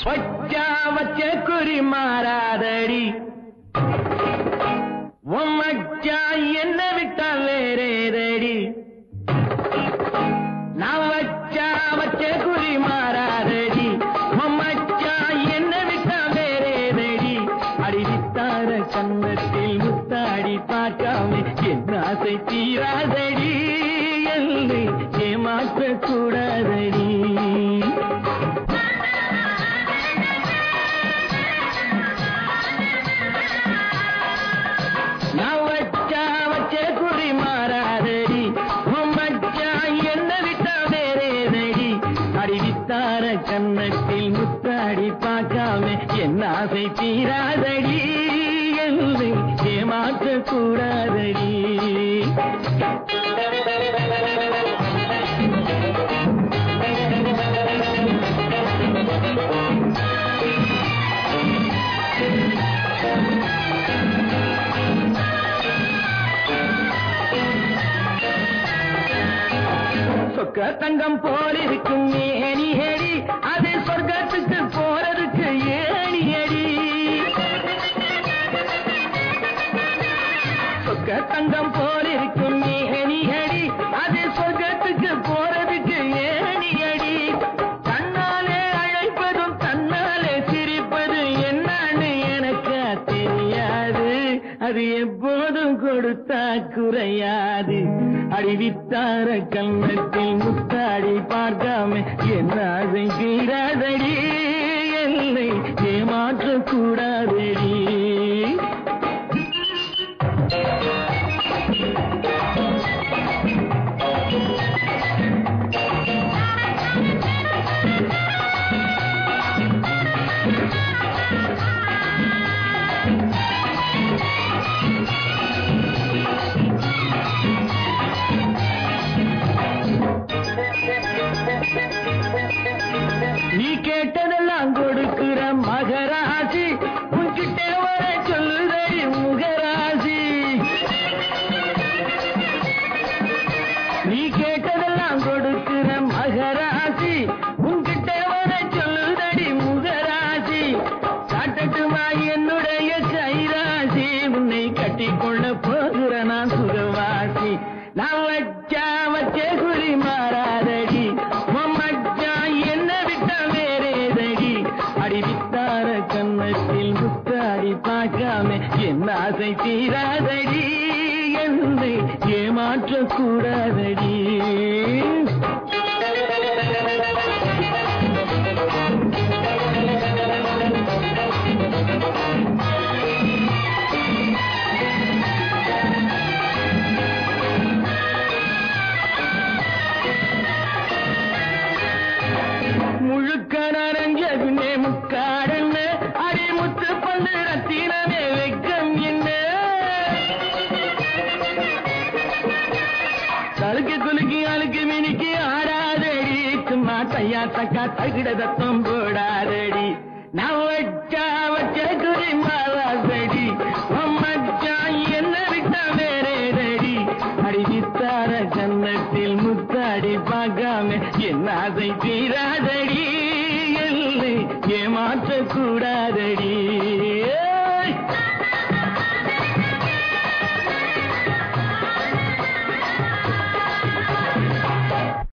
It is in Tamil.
வச்சா வச்ச குறி மாறாதடி உன் மச்சா என்ன விட்டா வேறேதடி நான் வச்சா வச்ச குறி மாறாதடி உன் மச்சா என்ன விட்டா வேறேதடி அடிவித்தார கன்னத்தில் முத்தாடி பார்க்காம என் ஆசை தீராதடி என்னை ஏமாற்ற கூடாதடி நான் வச்சா வச்ச குறி மாறாதடி உன் மச்சான் என்ன விட்டா வேறேதடி அறிவித்தார கன்னத்தில் முத்தாடி பார்க்காம என் ஆசை தீராதடி என்னை ஏமாற்ற கூடாதடி சொக்க தங்கம் போல் இருக்கும் ஏணி அடி அது சொர்க்கத்துக்கு போறதுக்கு ஏணி அடி சொக்க தங்கம் போல் இருக்கும் ஏணி அடி அது சொர்க்கத்துக்கு போறதுக்கு ஏணி அடி தன்னாலே அழைப்பதும் தன்னாலே சிரிப்பது என்னன்னு எனக்கு தெரியாது அது எப்போதும் கொடுத்தா குறையாது அடிவித்தார கண்ணத்தில் முத்தாடி பார்க்காம என்ன ஆசை தீராதடி என்னை ஏமாற்ற கூடாதடி நீ கேட்டதெல்லாம் கொடுக்கிற மகராசி உன்கிட்ட வர சொல்லுதடி முகராசி நீ கேட்டதெல்லாம் கொடுக்கிற மகராசி உன்கிட்ட வர சொல்லுதடி முகராசி காட்டட்டுமா என்னுடைய கைராசி உன்னை கட்டிக்கொள்ள போகிற நான் சுகவாசி நான் வச்சா வச்ச குறி மாறாதடி உன் மச்சான் என்ன விட்டா வேறேதடி அடிவித்தார கன்னத்தில் முத்தாடி பார்க்காம என் ஆசை தீராதடி என்னை ஏமாற்ற கூடாதடி முழுக்க நரஞ்ச பின்னே முக்காடன்னு அடி முத்து பந்து ரத்தினமே வெக்கம் என்ன தலுக்கு குலுக்கி அழுக்கு மினிக்கு ஆடாதடி சும்மா தையா தக்கா தகிட தத்தம் போடாதடி நான் வச்சா வச்ச குறி மாவாசடி மச்சான் என்ன விட்டா வேறேதடி அடிவித்தார கன்னத்தில் முத்தாடி பார்க்காம என் ஆசை தீராதடி என்னை ஏமாற்ற கூடாதடி